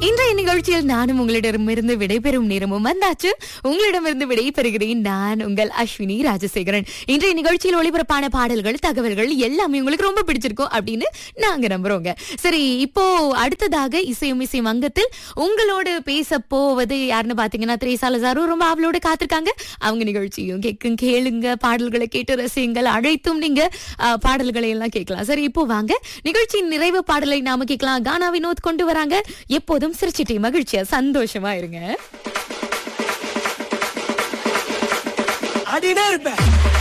இன்றைய நிகழ்ச்சியில் நானும் உங்களிடமிருந்து விடைபெறும் நேரமும் வந்தாச்சு உங்களிடமிருந்து விடைபெறுகிறேன் நான் உங்கள் அஸ்வினி ராஜசேகரன் இன்றைய நிகழ்ச்சியில் ஒளிபரப்பான பாடல்கள் தகவல்கள் எல்லாமே உங்களுக்கு ரொம்ப பிடிச்சிருக்கும் அப்படின்னு நாங்க நம்புறோங்க சரி இப்போ அடுத்ததாக இசையும் இசையும் அங்கத்தில் உங்களோடு பேச போவது யாருன்னு பாத்தீங்கன்னா திரேசாலசாரும் ரொம்ப அவளோட காத்திருக்காங்க அவங்க நிகழ்ச்சியும் கேட்கும் கேளுங்க பாடல்களை கேட்டு ரசியுங்கள் அழைத்தும் நீங்க ஆஹ், பாடல்களை எல்லாம் கேட்கலாம் சரி இப்போ வாங்க நிகழ்ச்சியின் நிறைவு பாடலை நாம கேட்கலாம் கானா வினோத் கொண்டு வராங்க எப்போதும் சிரிச்சிட்டே மகிழ்ச்சியா சந்தோஷமா இருங்க ஆடினே இருப்பேன்